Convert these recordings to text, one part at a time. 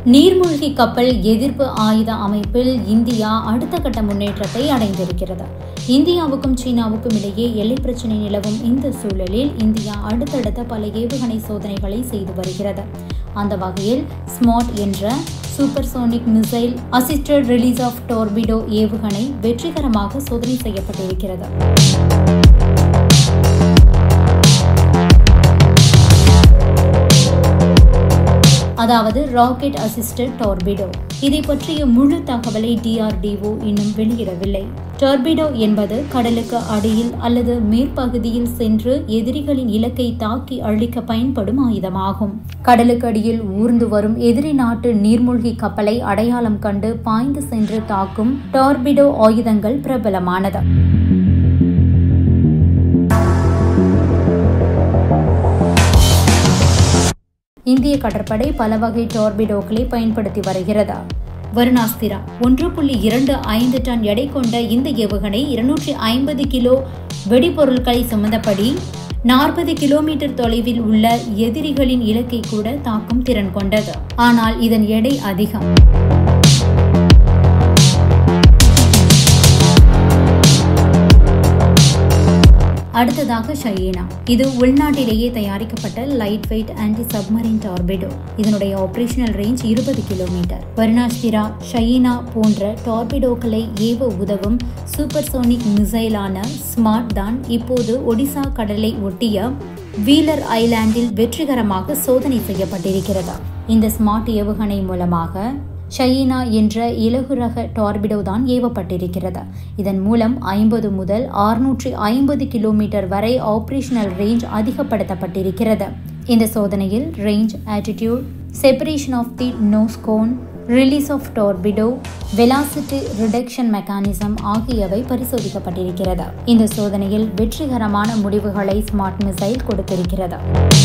நீர்மூழ்கி கப்பல் எதிர்ப்பு ஆயுத அமைப்பில் இந்தியா அடுத்த கட்ட முன்னேற்றத்தை அடைந்திருக்கிறது இந்தியாவுக்கும் சீனாவுக்கும் இடையே எல்லை பிரச்சினை நிலவும் இந்த சூழலில் இந்தியா அடுத்தடுத்த பல ஏவுகணை சோதனைகளை செய்து வருகிறது அந்த வகையில் ஸ்மார்ட் என்ற supersonic missile assisted release of torpedo ஏவுகணை வெற்றிகரமாக சோதனை செய்யப்பட்டிருக்கிறது அதாவது ராக்கெட் அசிஸ்டட் டார்பிடோ இதை பற்றிய முழு தகவலை டிஆர்டிஓ இன்னும் வெளியிடவில்லை டார்பிடோ என்பது கடலுக்கு அடியில் அல்லது மேற்பகுதியில் சென்று எதிரிகளின் இலக்கை தாக்கி அழிக்க பயன்படும் ஆயுதமாகும் கடலுக்கு அடியில் ஊர்ந்து வரும் எதிரி நாட்டு நீர்மூழ்கி கப்பலை அடையாளம் கண்டு பாய்ந்து சென்று தாக்கும் டார்பிடோ ஆயுதங்கள் பிரபலமானது இந்திய கடற்படை பல வகை டார்பிடோக்களை பயன்படுத்தி வருகிறது வருணாஸ்திரா ஒன்று புள்ளி இரண்டு ஐந்து டன் எடை கொண்ட இந்த ஏவுகணை இருநூற்றி ஐம்பது கிலோ வெடிபொருட்களை சுமந்தபடி நாற்பது கிலோமீட்டர் தொலைவில் உள்ள எதிரிகளின் இலக்கை கூட தாக்கும் திறன் கொண்டது ஆனால் இதன் எடை அதிகம் அடுத்ததாக ஷயீனா இது உள்நாட்டிலேயே தயாரிக்கப்பட்ட light weight anti submarine torpedo இதனுடைய ஆபரேஷனல் ரேஞ்ச் இருபது கிலோமீட்டர் வருணாஸ்திரா ஷயீனா போன்ற டார்பிடோக்களை ஏவ உதவும் சூப்பர்சோனிக் மிசைலான ஸ்மார்ட் தான் இப்போது ஒடிசா கடலை ஒட்டிய வீலர் ஐலாண்டில் வெற்றிகரமாக சோதனை செய்யப்பட்டிருக்கிறது இந்த ஸ்மார்ட் ஏவுகணை மூலமாக ஷயீனா என்ற இலகுரக டார்பிடோ தான் ஏவப்பட்டிருக்கிறது இதன் மூலம் ஐம்பது முதல் ஆறுநூற்றி ஐம்பது கிலோமீட்டர் வரை ஆபரேஷனல் ரேஞ்ச் அதிகப்படுத்தப்பட்டிருக்கிறது இந்த சோதனையில் range attitude separation of the nose cone release of torpedo velocity reduction mechanism ஆகியவை பரிசோதிக்கப்பட்டிருக்கிறது இந்த சோதனையில் வெற்றிகரமான முடிவுகளை ஸ்மார்ட் மிசைல் கொடுத்திருக்கிறது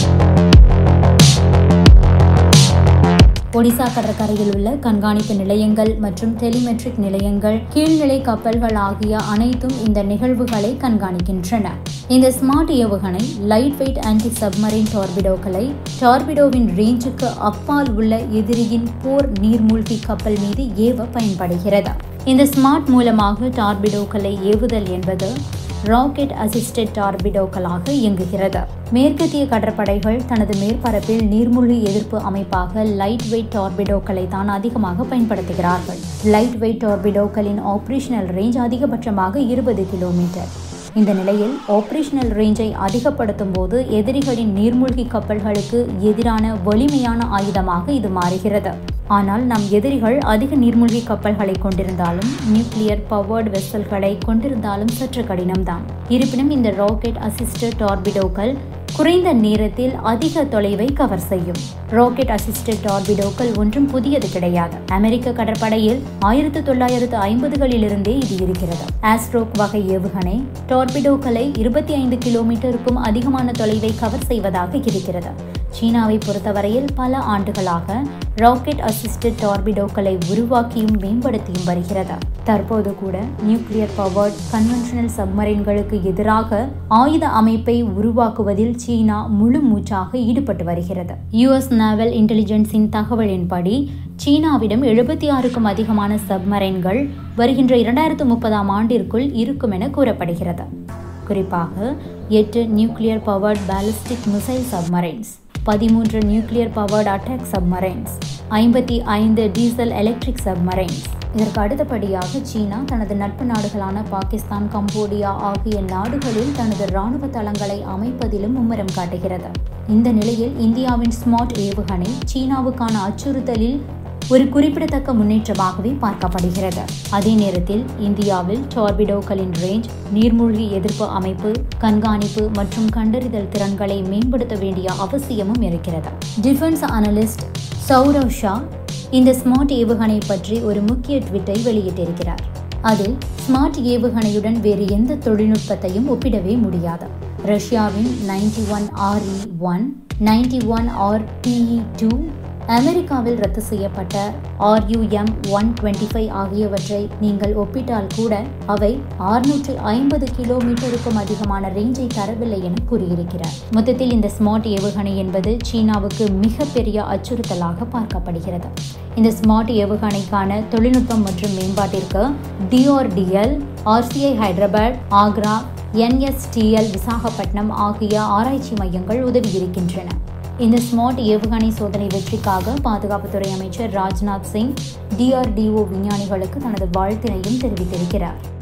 ஒடிசா கடற்கரையில் உள்ள கண்காணிப்பு நிலையங்கள் மற்றும் டெலிமெட்ரிக் நிலையங்கள் கீழ்நிலை கப்பல்கள் ஆகிய அனைத்தும் இந்த நிகழ்வுகளை கண்காணிக்கின்றன இந்த ஸ்மார்ட் ஏவுகணை லைட் வெயிட் ஆன்டி சப்மரின் டார்பிடோக்களை டார்பிடோவின் ரேஞ்சுக்கு அப்பால் உள்ள எதிரியின் போர் நீர்மூழ்கி கப்பல் மீது ஏவ பயன்படுகிறது இந்த ஸ்மார்ட் மூலமாக டார்பிடோக்களை ஏவுதல் என்பது ராக்கெட் அசிஸ்டட் டார்பிடோக்களாக இயங்குகிறது மேற்கத்திய கடற்படைகள் தனது மேற்பரப்பில் நீர்மூழ்கி எதிர்ப்பு அமைப்பாக லைட் வெயிட் டார்பிடோக்களை தான் அதிகமாக பயன்படுத்துகிறார்கள் லைட் வெயிட் டார்பிடோக்களின் ஆபரேஷனல் ரேஞ்ச் அதிகபட்சமாக இருபது கிலோமீட்டர் இந்த நிலையில் ஆபரேஷனல் ரேஞ்சை அதிகப்படுத்தும் போது எதிரிகளின் நீர்மூழ்கி கப்பல்களுக்கு எதிரான வலிமையான ஆயுதமாக இது மாறுகிறது ஆனால் நம் எதிரிகள் அதிக நீர்மூழ்கி கப்பல்களை கொண்டிருந்தாலும் நியூக்ளியர் பவர்டு வெசல்களை கொண்டிருந்தாலும் சற்று கடினம்தான் இருப்பினும் இந்த ராக்கெட் அசிஸ்டட் டார்பிடோக்கள் குறைந்த நேரத்தில் அதிக தொலைவை கவர் செய்யும் ராக்கெட் அசிஸ்டட் டார்பிடோக்கள் ஒன்றும் புதியது கிடையாது அமெரிக்க கடற்படையில் ஆயிரத்தி தொள்ளாயிரத்து ஐம்பதுகளிலிருந்தே இது இருக்கிறது ஆஸ்ட்ரோக் வகை ஏவுகணை டார்பிடோக்களை இருபத்தி ஐந்து கிலோமீட்டருக்கும் அதிகமான தொலைவை கவர் செய்வதாக இருக்கிறது சீனாவை பொறுத்தவரையில் பல ஆண்டுகளாக ராக்கெட் அசிஸ்டட் டார்பிடோக்களை உருவாக்கியும் மேம்படுத்தியும் வருகிறது தற்போது கூட நியூக்ளியர் பவர்ட் கன்வென்ஷனல் சப்மரைன்களுக்கு எதிராக ஆயுத அமைப்பை உருவாக்குவதில் சீனா முழு மூச்சாக ஈடுபட்டு வருகிறது யுஎஸ் நேவல் இன்டெலிஜென்ஸின் தகவலின்படி சீனாவிடம் எழுபத்தி ஆறுக்கும் அதிகமான சப்மரைன்கள் வருகின்ற இரண்டாயிரத்து முப்பதாம் ஆண்டிற்குள் இருக்கும் என கூறப்படுகிறது குறிப்பாக எட்டு nuclear powered ballistic missile submarines பதிமூன்று நியூக்ளியர் பவர்ட் அட்டாக் சப்மரைன்ஸ் ஐம்பத்தி ஐந்து டீசல் எலக்ட்ரிக் சப்மரைன்ஸ் இதற்கு அடுத்தபடியாக சீனா தனது நட்பு நாடுகளான பாகிஸ்தான் கம்போடியா ஆகிய நாடுகளில் தனது இராணுவ தளங்களை அமைப்பதிலும் மும்முரம் காட்டுகிறது இந்த நிலையில் இந்தியாவின் ஸ்மார்ட் ஏவுகணை சீனாவுக்கான அச்சுறுத்தலில் ஒரு குறிப்பிடத்தக்க முன்னேற்றமாகவே பார்க்கப்படுகிறது அதே நேரத்தில் இந்தியாவில் டார்பிடோக்களின் ரேஞ்ச் நீர்மூழ்கி எதிர்ப்பு அமைப்பு கண்காணிப்பு மற்றும் கண்டறிதல் திறன்களை மேம்படுத்த வேண்டிய அவசியமும் இருக்கிறது டிஃபென்ஸ் அனலிஸ்ட் சௌரவ் ஷா இந்த ஸ்மார்ட் ஏவுகணை பற்றி ஒரு முக்கிய ட்விட்டை வெளியிட்டிருக்கிறார் அதில் ஸ்மார்ட் ஏவுகணையுடன் வேறு எந்த தொழில்நுட்பத்தையும் ஒப்பிடவே முடியாது ரஷ்யாவின் ninety one RE one ninety one R TE two அமெரிக்காவில் ரத்து செய்யப்பட்ட ஆர்யூஎம் ஒன் டுவெண்ட்டி ஃபைவ் ஆகியவற்றை நீங்கள் ஒப்பிட்டால் கூட அவை ஆறுநூற்று ஐம்பது கிலோமீட்டருக்கும் அதிகமான ரேஞ்சை தரவில்லை என கூறியிருக்கிறார் மொத்தத்தில் இந்த ஸ்மார்ட் ஏவுகணை என்பது சீனாவுக்கு மிகப்பெரிய அச்சுறுத்தலாக பார்க்கப்படுகிறது இந்த ஸ்மார்ட் ஏவுகணைக்கான தொழில்நுட்பம் மற்றும் மேம்பாட்டிற்கு DRDL RCI Hyderabad Agra NSTL Visakhapatnam ஆகிய ஆராய்ச்சி மையங்கள் உதவியிருக்கின்றன இந்த ஸ்மார்ட் ஏவுகணை சோதனை வெற்றிக்காக பாதுகாப்புத்துறை அமைச்சர் ராஜ்நாத் சிங் டிஆர்டிஓ விஞ்ஞானிகளுக்கு தனது வாழ்த்தினையும் தெரிவித்திருக்கிறார்